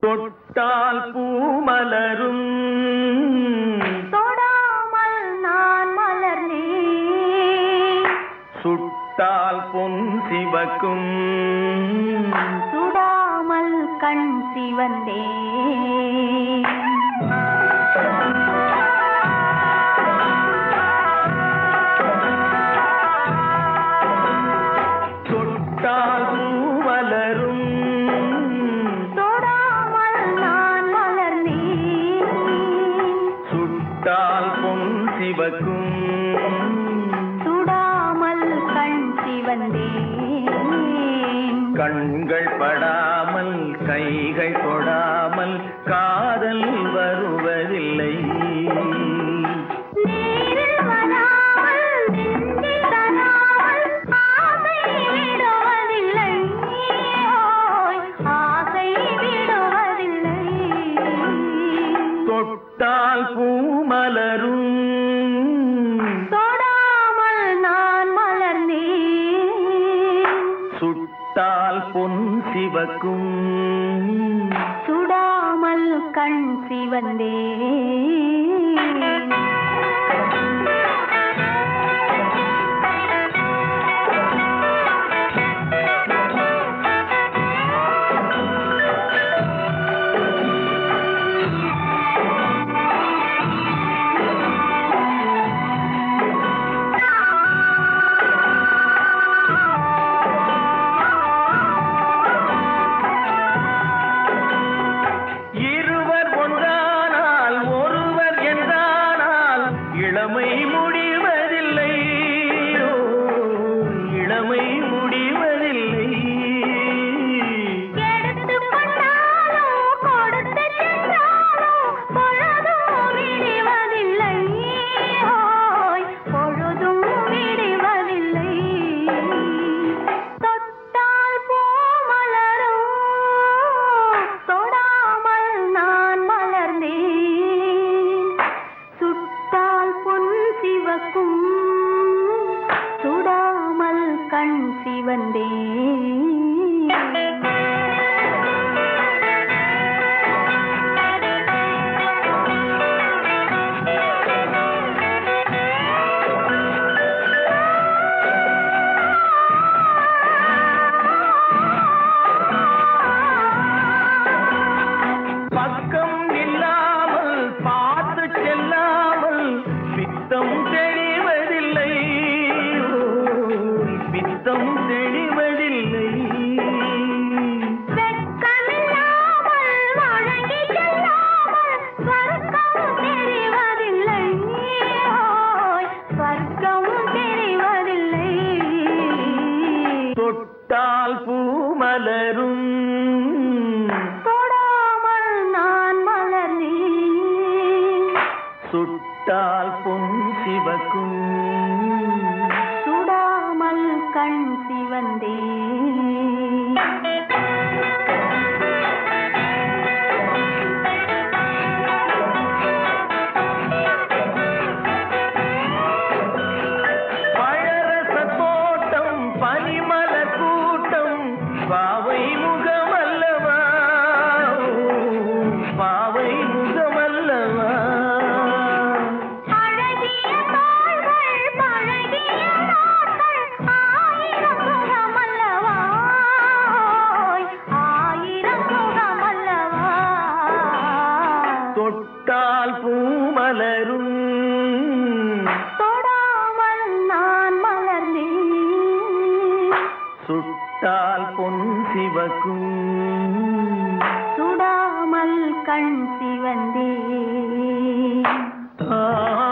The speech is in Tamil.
தொட்டால் பூமலரும் தொடாமல் நான் மலர்ந்தேன் சுட்டால் பொன் சிவக்கும் சுடாமல் கண் சிவந்தேன் தொட்டால் பூமலரும் தொடாமல் நான் மலர்ந்தேன் சுட்டால் பொன் சிவக்கும் சுடாமல் கண் சிவந்தேன் கண்கள் படாமல் கைகள் தொடாமல் காதல் வருவதில்லை நேரில் வராமல் நெஞ்சில் தராமல் ஆசை விடுவதில்லை ஓய், ஆசை விடுவதில்லை தொட்டால் பூமலரும் தொடாமல் நான் மலர்ந்தேன் சுட்டால் பொன் சிவக்கும் சுடாமல் கண் சிவந்தேன் இருவர் ஒன்றானால் ஒருவர் என்றானால் இளமை முடிவதில்லை ஓ, இளமை முடிவதில்லை எடுத்துக் கொண்டாலும் கொடுத்து சென்றாலும் பொழுதும் விடுவதில்லை ஓய், பொழுதும் விடுவதில்லை தொட்டால் பூ மலரும் தொடாமல் நான் மலர்ந்தேன் சுட்டால் பொன் சிவக்கும் சுடாமல் கண் சிவந்தேன் பக்கம் இல்லாமல் பார்த்து செல்லாமல் பித்தம் தெளிவதில்லை ஓ, பித்தம் தெளிவதில்லை வெட்கமில்லாமல் வழங்கிச் செல்லாமல் ஸ்வர்க்கம் தெரிவதில்லை. ஓய், ஸ்வர்க்கம் தெரிவதில்லை. தொட்டால் பூமலரும் தொடாமல் நான் மலர்ந்தேன். சுட்டால் பொன் சிவக்கும் சுடாமல் கண் சிவந்தேன் பழரச தோட்டம் பனிமலர் கூட்டம் பாவை முகமல்லவா பாவை முகமல்லவா அழகிய தாள்கள், பழகிய நாட்கள், ஆயிரம் சுகமல்லவா? ஓய், ஆயிரம் சுகமல்லவா? தொட்டால் பூமலரும் தொடாமல் நான் மலர்ந்தேன். சுட்டால் பொன் சிவக்கும் சுடாமல் கண் சிவந்தேன் ஆ